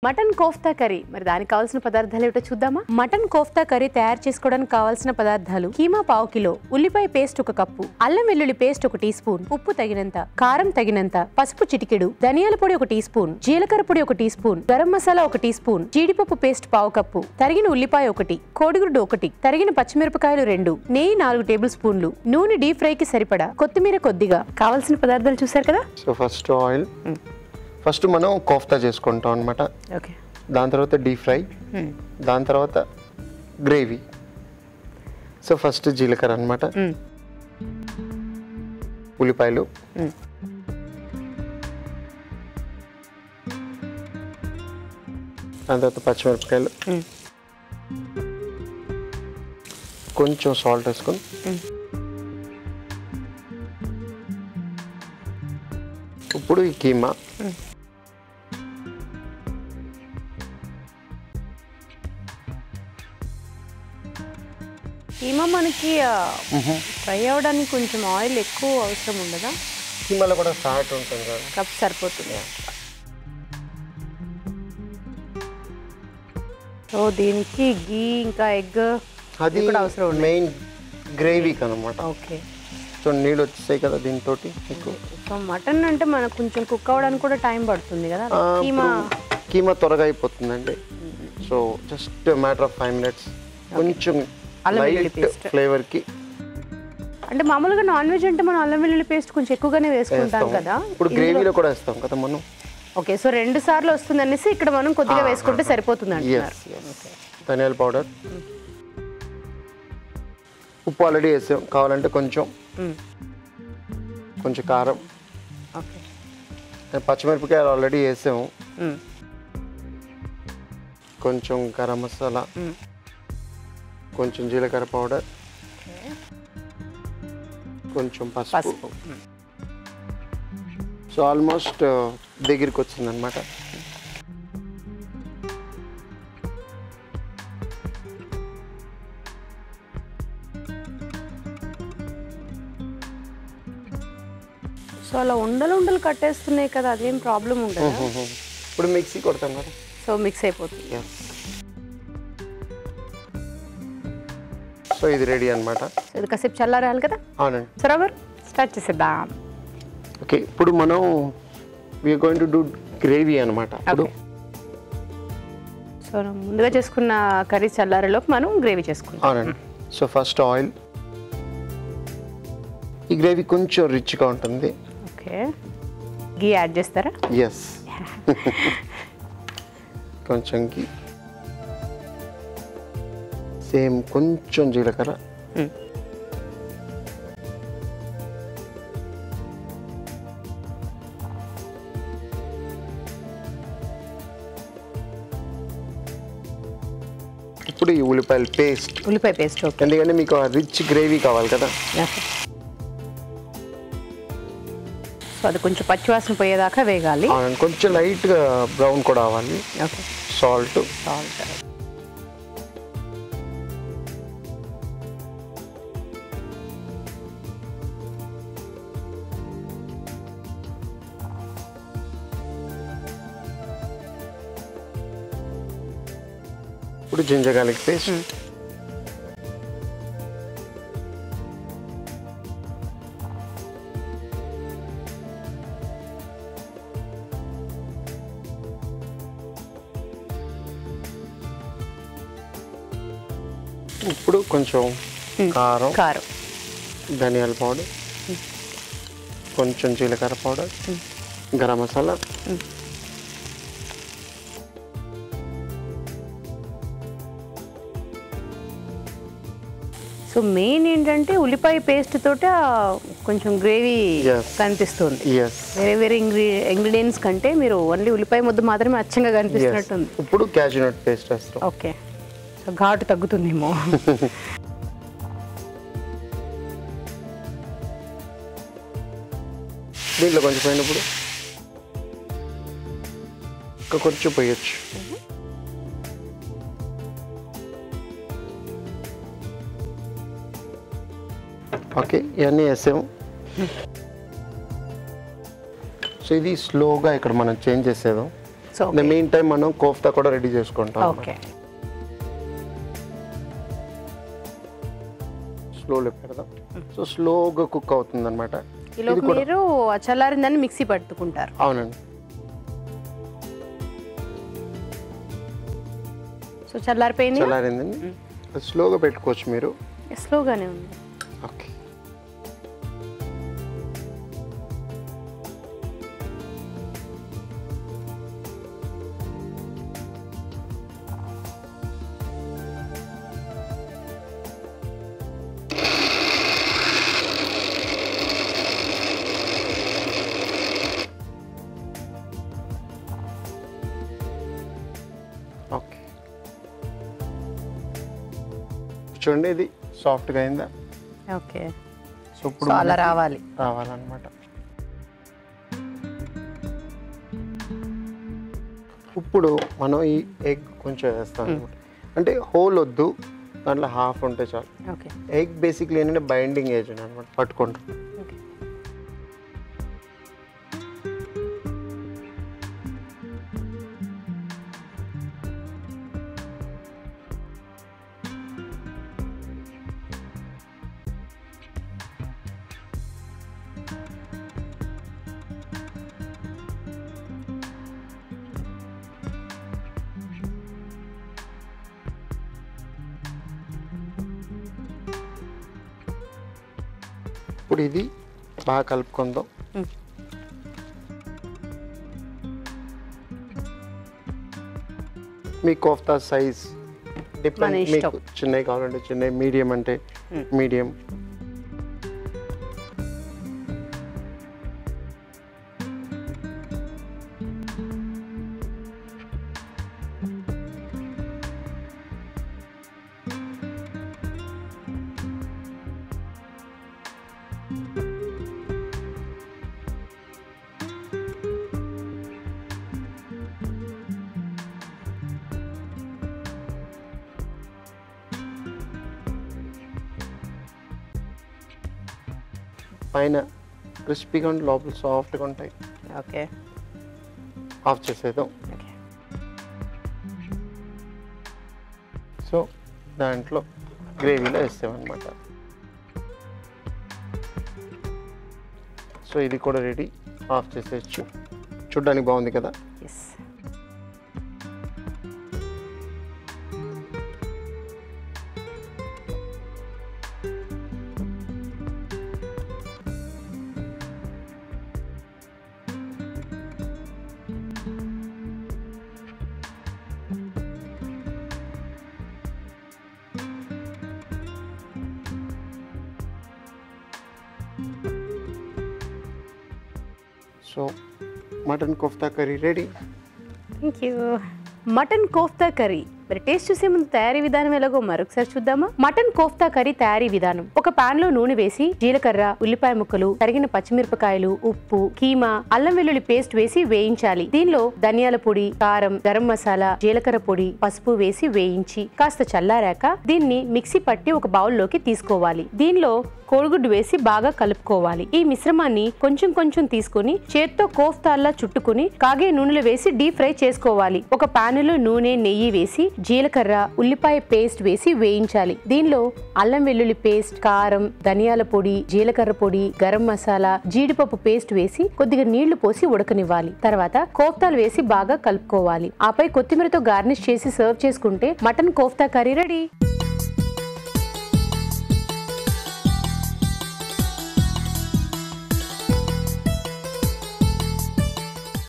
Mutton kofta curry మరి దానికి కావాల్సిన పదార్థాలు ఏమిటో చూద్దామా మటన్ కోఫ్తా కర్రీ తయారు చేసుకోవడానికి కావాల్సిన పదార్థాలు కీమా పావు కిలో ఉల్లిపాయ పేస్ట్ ఒక కప్పు అల్లం వెల్లుల్లి పేస్ట్ ఒక టీ స్పూన్ ఉప్పు తగినంత కారం తగినంత పసుపు చిటికెడు ధనియాల పొడి ఒక టీ స్పూన్ జీలకర్ర పొడి ఒక టీ స్పూన్ గరం మసాలా ఒక టీ స్పూన్ జీడిపప్పు పేస్ట్ పావు కప్పు తరిగిన ఉల్లిపాయ ఒకటి కోడిగుడ్డు ఒకటి తరిగిన పచ్చిమిరపకాయలు రెండు నెయ్యి నాలుగు టేబుల్ స్పూన్లు నూనె డీప్ ఫ్రై కి సరిపడా కొత్తిమీర కొద్దిగా కావాల్సిన పదార్థాలు చూసారు కదా సో ఫస్ట్ ఆయిల్ ఫస్ట్ మనం కోఫ్తా చేసుకుంటాం అనమాట ఓకే దాని తర్వాత డీప్ ఫ్రై దాని తర్వాత గ్రేవీ సో ఫస్ట్ జీలకర్ర అనమాట ఉల్లిపాయలు దాని తర్వాత పచ్చిమిరపకాయలు కొంచెం సాల్ట్ వేసుకొని ఇప్పుడు ఈ కీమా కీమా మనకి ఫ్రై అవ్వడానికి కొంచెం ఆయిల్ ఎక్కువ అవసరం ఉండదా కీమాలో కూడా ఫ్యాట్ ఉంటుంది కదా కప్ సరిపోతుంది సో దీనికి గీ ఇంకా ఎగ్ అది కూడా అవసరం ఉండదు. మెయిన్ గ్రేవీకి అనమాట ఓకే సో నీళ్ళు వచ్చేసాయి కదా దీంతో మీకు సో మటన్ అంటే మనకు కొంచెం కుక్ అవ్వడానికి కూడా టైం పడుతుంది కదా ఆ, కీమా ఇప్పుడు కీమా త్వరగా అయిపోతుందండి so just matter of five minutes కొంచెం అల్లం వెల్లుల్లి లైట్ paste. ఫ్లేవర్కి అంటే మామూలుగా నాన్ వెజ్ అంటే మనం అల్లం వెల్లుల్లి పేస్ట్ కొంచెం ఎక్కువగానే వేసుకుంటాం వేస్తాం కదా ఇప్పుడు గ్రేవీలో కూడా వేస్తాం కదా మనం ఓకే సో రెండు సార్లు వస్తుంది అనేసి ఇక్కడ మనం కొద్దిగా వేసుకుంటే సరిపోతుంది అంటున్నారు ఎస్ ధనియాల పౌడర్ ఉప్పు ఆల్రెడీ వేసాం కావాలంటే కొంచెం కొంచెం కారం ఓకే పచ్చిమిరపకాయలు ఆల్రెడీ వేసాము కొంచెం గరం మసాలా కొంచెం జీలకర్ర పౌడర్ కొంచెం పసుపు పసుపు సో ఆల్మోస్ట్ దగ్గరికి వచ్చింది అనమాట సో అలా ఉండలు ఉండలు కట్టేస్తున్నాయి కదా అదేం ప్రాబ్లం ఉండదు ఇప్పుడు మిక్సీ కొడతాం కదా సో మిక్స్ అయిపోతుంది ఎస్ సో ఇది రెడీ అనమాట సో ఇది కాసేపు చల్లారాలి కదా అవునండి సో రవర్ స్టార్ట్ చేసేద్దాం ఓకే ఇప్పుడు మనం we're going to do gravy అనమాట ఇప్పుడు ఓకే సో ముందుగా చేసుకున్న కర్రీ చల్లారేలోపు మనం గ్రేవీ చేసుకుంటాం అవునండి సో ఫస్ట్ ఆయిల్ ఈ గ్రేవీ కొంచెం రిచ్గా ఉంటుంది ఓకే గీ యాడ్ చేస్తారా ఎస్ కొంచెం గీ సేమ్ కొంచెం జీలకర్ర Hmm. ఇప్పుడు ఈ ఉల్లిపాయల పేస్ట్ ఉల్లిపాయ పేస్ట్ ఓకే ఎందుకంటే మీకు రిచ్ గ్రేవీ కావాలి కదా సో అది కొంచెం పచ్చివాసన పోయేదాకా వేగాలి అవునండి కొంచెం లైట్గా బ్రౌన్ కూడా అవ్వాలి ఓకే సాల్ట్ సాల్ట్ ఇప్పుడు జింజర్ గార్లిక్ పేస్ట్ ఇప్పుడు కొంచెం కారం కారం ధనియాల పౌడర్ కొంచెం జీలకర్ర powder garam masala so main ఏంటంటే ఉల్లిపాయ పేస్ట్ తోట కొంచెం గ్రేవీ Yes. కనిపిస్తుంది ఎస్ వేరే వేరే ఇంగ్రీ ఇంగ్రీడియంట్స్ కంటే మీరు ఓన్లీ ఉల్లిపాయ ముద్ద మాత్రమే అచ్చంగా కనిపిస్తున్నట్టుంది ఇప్పుడు క్యాషూ నట్ పేస్ట్ వేస్తాం ఓకే సో ఘాటు తగ్గుతుందేమో దీంట్లో కొంచెం పోయినప్పుడు ఇంకా కొంచెం పోయొచ్చు ఓకే ఇవన్నీ వేసాము సో ఇది స్లోగా ఇక్కడ మనం చేంజ్ చేసేదాం సో ద మెయిన్ టైం మనం కోఫ్తా కూడా రెడీ చేసుకుంటాం ఓకే స్లోలో పెడదాం సో స్లోగా కుక్ అవుతుంది అనమాట ఈలోపు మీరు చల్లారిందని మిక్సీ పట్టుకుంటారు అవునండి సో చల్లారిపోయింది చల్లారిందండి అది స్లోగా పెట్టుకోవచ్చు మీరు స్లోగానే ఉంది ఓకే ఓకే చూడండి ఇది సాఫ్ట్గా అయిందా ఓకే సో ఇప్పుడు సో అలా మనకి రావాలి రావాలన్నమాట ఇప్పుడు మనం ఈ ఎగ్ కొంచెం వేస్తాం అనమాట అంటే హోల్ వద్దు దాంట్లో హాఫ్ ఉంటే చాలు ఓకే ఎగ్ బేసిక్లీ ఏంటంటే బైండింగ్ ఏజెంట్ అనమాట పట్టుకుంటాం ఓకే ఇప్పుడు ఇది బాగా కలుపుకుందాం మ్మ్. మీ కోఫ్తా సైజ్ మన డిపెండ్ ఇష్టం. మీకు చిన్నవి కావాలంటే చిన్నవి మీడియం అంటే మీడియం పైన క్రిస్పీగా ఉండి లోపల సాఫ్ట్గా ఉంటాయి ఓకే ఆఫ్ చేసేద్దాం ఓకే సో దాంట్లో గ్రేవీలో వేస్తామన్నమాట సో ఇది కూడా రెడీ ఆఫ్ చేసేయచ్చు చూడ్డానికి బాగుంది కదా yes so mutton kofta curry ready thank you mutton kofta curry మరి టేస్ట్ చూసే ముందు తయారీ విధానం ఎలాగో మరొకసారి చూద్దామా మటన్ కోఫ్తా కర్రీ తయారీ విధానం ఒక పాన్ లో నూనె వేసి జీలకర్ర ఉల్లిపాయ ముక్కలు తరిగిన పచ్చిమిరపకాయలు ఉప్పు కీమా అల్లం వెల్లుల్లి పేస్ట్ వేసి వేయించాలి దీనిలో ధనియాల పొడి కారం గరం మసాలా జీలకర్ర పొడి పసుపు వేసి వేయించి కాస్త చల్లారాక దీన్ని మిక్సీ పట్టి ఒక బౌల్లోకి తీసుకోవాలి దీనిలో కోడిగుడ్డు వేసి బాగా కలుపుకోవాలి ఈ మిశ్రమాన్ని కొంచెం కొంచెం తీసుకొని చేత్తో కోఫ్తాల్లా చుట్టుకుని కాగే నూనెలో వేసి డీప్ ఫ్రై చేసుకోవాలి ఒక పానులో నూనె నెయ్యి వేసి జీలకర్ర ఉల్లిపాయ పేస్ట్ వేసి వేయించాలి దీనిలో అల్లం వెల్లుల్లి పేస్ట్ కారం ధనియాల పొడి జీలకర్ర పొడి గరం మసాలా జీడిపప్పు పేస్ట్ వేసి కొద్దిగా నీళ్లు పోసి ఉడకనివ్వాలి తర్వాత కోఫ్తాలు వేసి బాగా కలుపుకోవాలి ఆపై కొత్తిమీరతో గార్నిష్ చేసి సర్వ్ చేసుకుంటే మటన్ కోఫ్తా కర్రీ రెడీ